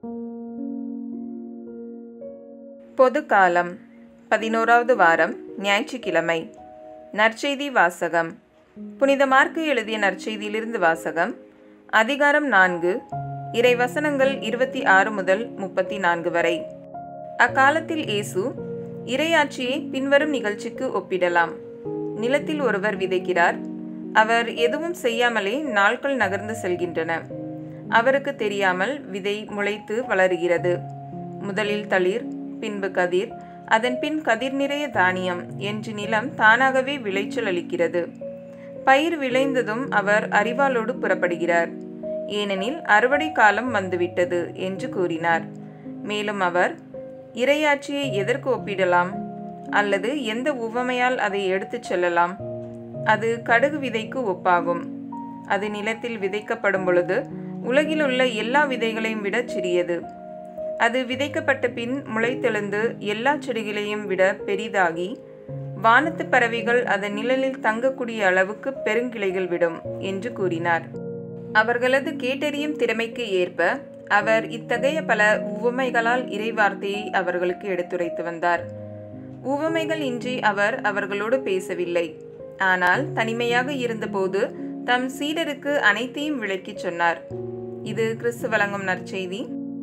பொதுக்காலம் பதினோராவது வாரம் ஞாயிற்றுக்கிழமை நற்செய்தி வாசகம் புனித மார்க்கு எழுதிய நற்செய்தியிலிருந்து வாசகம் அதிகாரம் நான்கு இறை வசனங்கள் இருபத்தி ஆறு முதல் முப்பத்தி நான்கு வரை அக்காலத்தில் இயேசு இறையாட்சியை பின்வரும் நிகழ்ச்சிக்கு ஒப்பிடலாம் நிலத்தில் ஒருவர் விதைக்கிறார் அவர் எதுவும் செய்யாமலே நாட்கள் நகர்ந்து செல்கின்றன அவருக்கு தெரியாமல் விதை முளைத்து வளருகிறது முதலில் தளிர் பின்பு கதிர் அதன் பின் கதிர் நிறைய தானியம் என்று நிலம் தானாகவே விளைச்சல் அளிக்கிறது பயிர் விளைந்ததும் அவர் அறிவாளோடு புறப்படுகிறார் ஏனெனில் அறுவடை காலம் வந்துவிட்டது என்று கூறினார் மேலும் அவர் இறையாட்சியை எதற்கு ஒப்பிடலாம் அல்லது எந்த உவமையால் அதை எடுத்துச் செல்லலாம் அது கடுகு விதைக்கு ஒப்பாகும் அது நிலத்தில் விதைக்கப்படும் பொழுது உலகிலுள்ள எல்லா விதைகளையும் விட சிறியது அது விதைக்கப்பட்ட பின் முளைத்தெழுந்து எல்லா செடிகளையும் விட பெரிதாகி வானத்து பறவைகள் அதன் நிழலில் தங்கக்கூடிய அளவுக்கு பெருங்கிளைகள் விடும் என்று கூறினார் அவர்களது கேட்டறியும் திறமைக்கு ஏற்ப அவர் இத்தகைய பல உவமைகளால் இறைவார்த்தையை அவர்களுக்கு எடுத்துரைத்து வந்தார் உவமைகள் இன்றி அவர் அவர்களோடு பேசவில்லை ஆனால் தனிமையாக இருந்தபோது தம் சீடருக்கு அனைத்தையும் விளக்கிச் சொன்னார் இது கிறிஸ்து வழங்கும் நற்செய்தி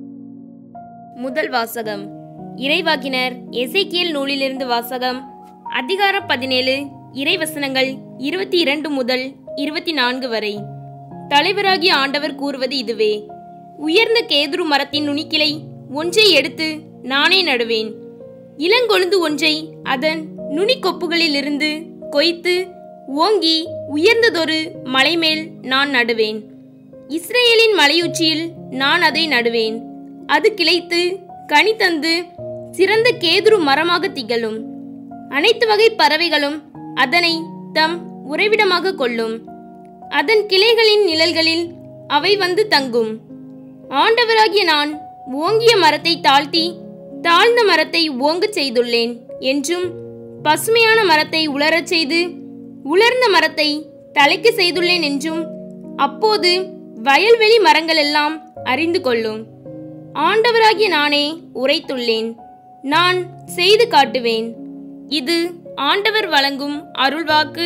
முதல் வாசகம் இறைவாக்கினர் எசேக்கியேல் நூலிலிருந்து வாசகம் அதிகாரம் பதினேழு இறைவசனங்கள் இருபத்தி இரண்டு முதல் இருபத்தி நான்கு வரை தலைவராகிய ஆண்டவர் கூறுவது இதுவே உயர்ந்த கேதுரு மரத்தின் நுனிக்கிளை ஒன்றை எடுத்து நானே நடுவேன் இளங்கொழுந்து ஒன்றை அதன் நுனிக்கொப்புகளிலிருந்து கொய்த்து ஓங்கி உயர்ந்ததொரு மலைமேல் நான் நடுவேன் இஸ்ரேலின் மலையுச்சியில் நான் அதை நடுவேன் அது கிளைத்து கனி தந்து சிறந்த கேதுரு மரமாக திகழும் அனைத்து வகை பறவைகளும் அதனை தம் உறைவிடமாக கொள்ளும் அதன் கிளைகளின் நிழல்களில் அவை வந்து தங்கும் ஆண்டவராகிய நான் ஓங்கிய மரத்தை தாழ்த்தி தாழ்ந்த மரத்தை ஓங்கச் செய்துள்ளேன் என்றும் பசுமையான மரத்தை உலரச் செய்து உலர்ந்த மரத்தை தலைக்க செய்துள்ளேன் என்றும் அப்போது வயல்வெளி மரங்கள் எல்லாம் அறிந்து கொள்ளும் ஆண்டவராகிய நானே உரைத்துள்ளேன் நான் செய்து காட்டுவேன் இது ஆண்டவர் வழங்கும் அருள்வாக்கு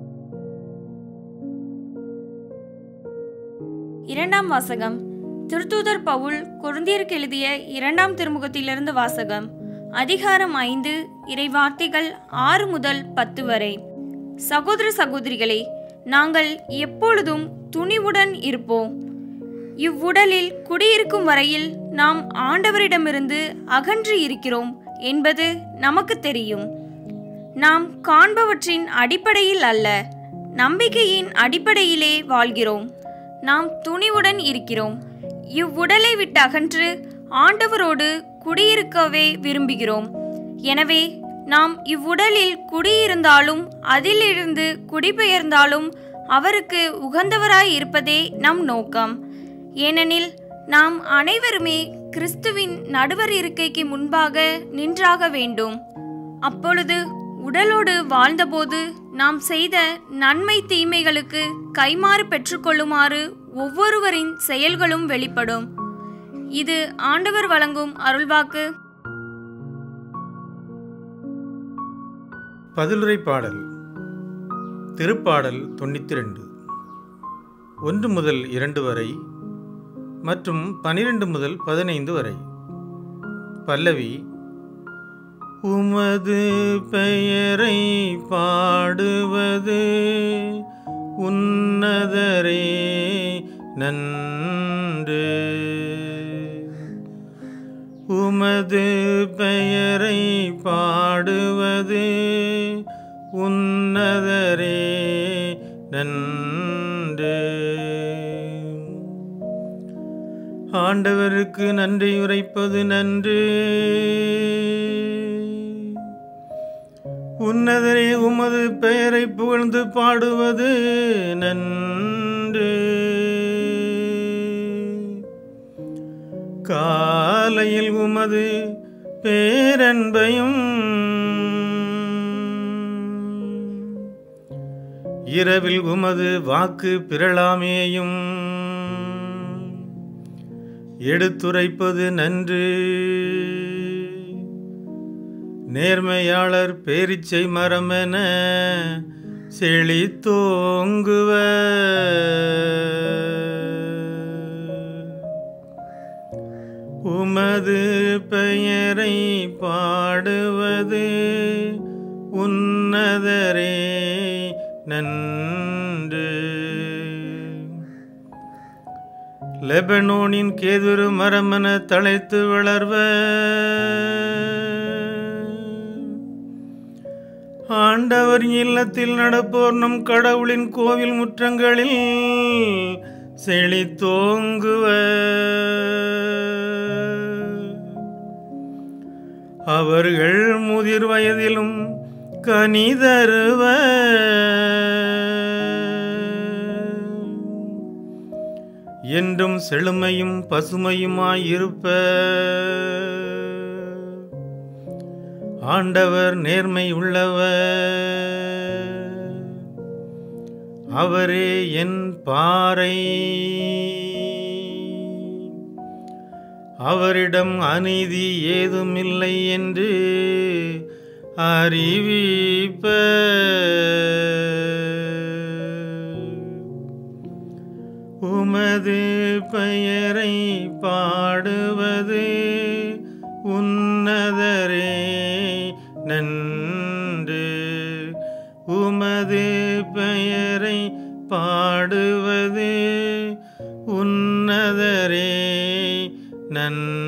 இரண்டாம் வாசகம் திருத்தூதர் பவுல் கொருந்தியருக்கு எழுதிய இரண்டாம் திருமுகத்திலிருந்து வாசகம் அதிகாரம் ஐந்து இறை வார்த்தைகள் ஆறு முதல் பத்து வரை சகோதர சகோதரிகளே நாங்கள் எப்பொழுதும் துணிவுடன் இருப்போம் இவ்வுடலில் குடியிருக்கும் வரையில் நாம் ஆண்டவரிடமிருந்து அகன்று இருக்கிறோம் என்பது நமக்கு தெரியும் நாம் காண்பவற்றின் அடிப்படையில் அல்ல நம்பிக்கையின் அடிப்படையிலே வாழ்கிறோம் நாம் துணிவுடன் இருக்கிறோம் இவ்வுடலை விட்டு அகன்று ஆண்டவரோடு குடியிருக்கவே விரும்புகிறோம் எனவே நாம் இவ்வுடலில் குடியிருந்தாலும் அதிலிருந்து குடிபெயர்ந்தாலும் அவருக்கு உகந்தவராய் இருப்பதே நம் நோக்கம் ஏனெனில் நாம் அனைவருமே கிறிஸ்துவின் நடுவர் இருக்கைக்கு முன்பாக நின்றாக வேண்டும் அப்பொழுது உடலோடு வாழ்ந்தபோது நாம் செய்த நன்மை தீமைகளுக்கு கைமாறு பெற்றுக்கொள்ளுமாறு ஒவ்வொருவரின் செயல்களும் வெளிப்படும் இது ஆண்டவர் வழங்கும் அருள்வாக்கு பதிலுரை பாடல் திருப்பாடல் தொண்ணூற்றி ரெண்டு ஒன்று முதல் இரண்டு வரை மற்றும் பனிரெண்டு முதல் பதினைந்து வரை பல்லவி உமது பெயரை பாடுவது உன்னதரே நன்று உமது பெயரை பாடுவது உன்னதரே நன்று ஆண்டவருக்கு நன்றி உரைப்பது நன்று உன்னதரே உமது பெயரை புகழ்ந்து பாடுவது நன்று காலையில் உமது பேரன்பையும் இரவில் உமது வாக்கு பிறழாமேயும் எடுத்துரைப்பது நன்று நேர்மையாளர் பேரிச்சை மரமென செழித்தோங்குவ உமது பெயரை பாடுவது உன்னதரே நன்று லெபனோனின் கேதுரு மரமென தழைத்து வளர்வ ஆண்டவர் இல்லத்தில் நடப்போர் நம் கடவுளின் கோவில் முற்றங்களில் செழித்தோங்குவ அவர்கள் முதிர் வயதிலும் கனி தருவ என்றும் செழுமையும் பசுமையுமாயிருப்ப ஆண்டவர் நேர்மை உள்ளவர் அவரே என் பாறை அவரிடம் அநீதி ஏதுமில்லை என்று அறிவிப்ப உமது பெயரை பாடுவது உன்னதரே நன்று உமது பெயரை பாடுவது உன்னதரே நன்று